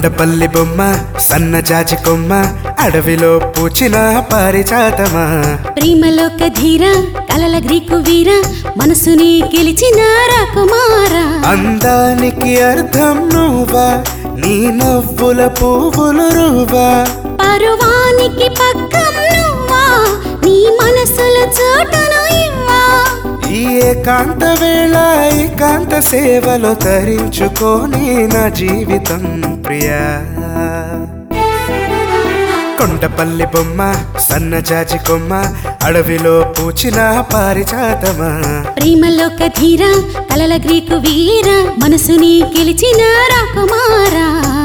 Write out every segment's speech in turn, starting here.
కొండపల్లి బొమ్మ సన్నజాజి కొమ్మ అడవిలో పూచిన పారిజాతమా ప్రేమలోక ధీర కలల గ్రీకు వీర మనసుని గెలిచిన రాకుమారా అందానికి అర్థం నువ్వా నీ నవ్వుల పువ్వులు రువ్వా పరువానికి పక్కం నువ్వా నీ మనసులో చోటును ఇవ్వా ఈ ఏకాంత వేళ ఏకాంత సేవలో తరించుకోని నా జీవితం ప్రియా కొండపల్లి బొమ్మ సన్నజాజి కొమ్మ అడవిలో పూచిన పారిజాతమా ప్రేమలోక ధీర కలల గ్రీకు వీర మనసుని గెలిచిన రాకుమారా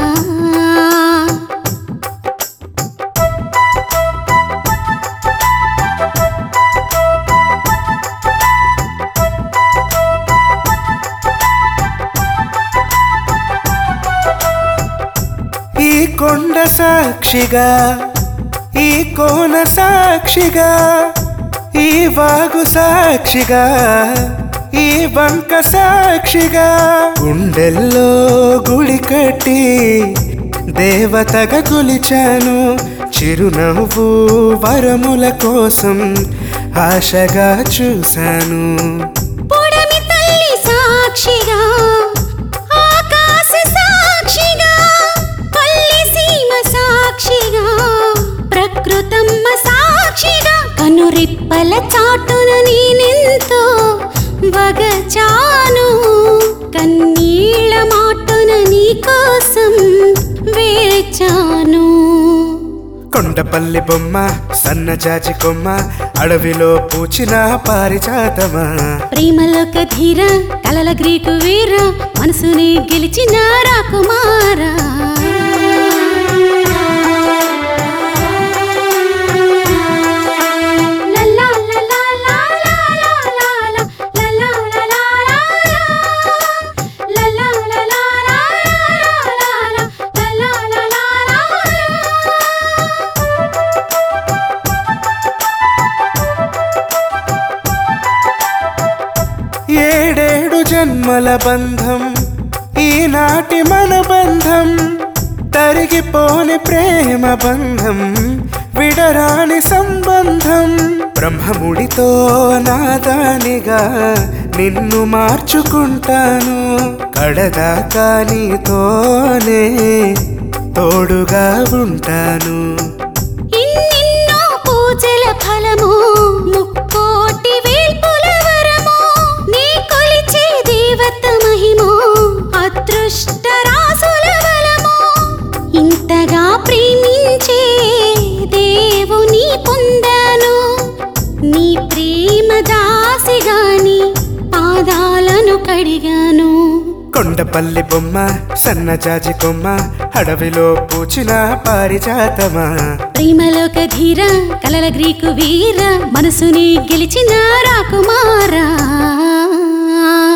ఈ కొండ సాక్షిగా ఈ కోన సాక్షిగా ఈ వాగు సాక్షిగా ఈ బంక సాక్షిగా గుండెల్లో గుడి కట్టి దేవతగా కొలిచాను చిరునవ్వు వరముల కోసం ఆశగా చూశాను పొడమి తల్లి సాక్షిగా ఆకాశ సాక్షిగా పల్లి సీమ సాక్షిగా ప్రకృతమ్మ సాక్షిగా కనురెప్పల చాటున నేనెంతో వగచాను కన్నీళ్ళ మాటున నీ కోసం వేచాను కొండపల్లి బొమ్మ సన్నజాజి కొమ్మ అడవిలో పూచిన పారిజాతమా ప్రేమలోక ధీర కలల గ్రీకు వీర మనసుని గెలిచిన రాకుమారా లల్లా లల్లా లా లా లా లా లా. లల్లా లల్లా లా లా. లల్లా లల్లా లా లా లా లా. లల్లా లల్లా లా లా. ఏడేడు జన్మల బంధం ఈనాటి మన బంధం తరిగిపోని ప్రేమ బంధం విడరాని సంబంధం బ్రహ్మముడితో నాదానిగా నిన్ను మార్చుకుంటాను కడదాకా నీతోనే తోడుగా ఉంటాను ఎన్నెన్నో పూజల ఫలము ముక్కోటి వేల్పుల వరము నీ కొలిచే దేవత మహిమో అదృష్ట రాసుల బలము ఇంతగా ప్రేమించే దేవుని పొందాను నీ ప్రేమ దాసిగాని పాదాలను కడిగాను కొండపల్లి బొమ్మ సన్నజాజి కొమ్మ అడవిలో పూచిన పారిజాతమా ప్రేమలోక ధీర కలల గ్రీకు వీర మనసుని గెలిచిన రాకుమారా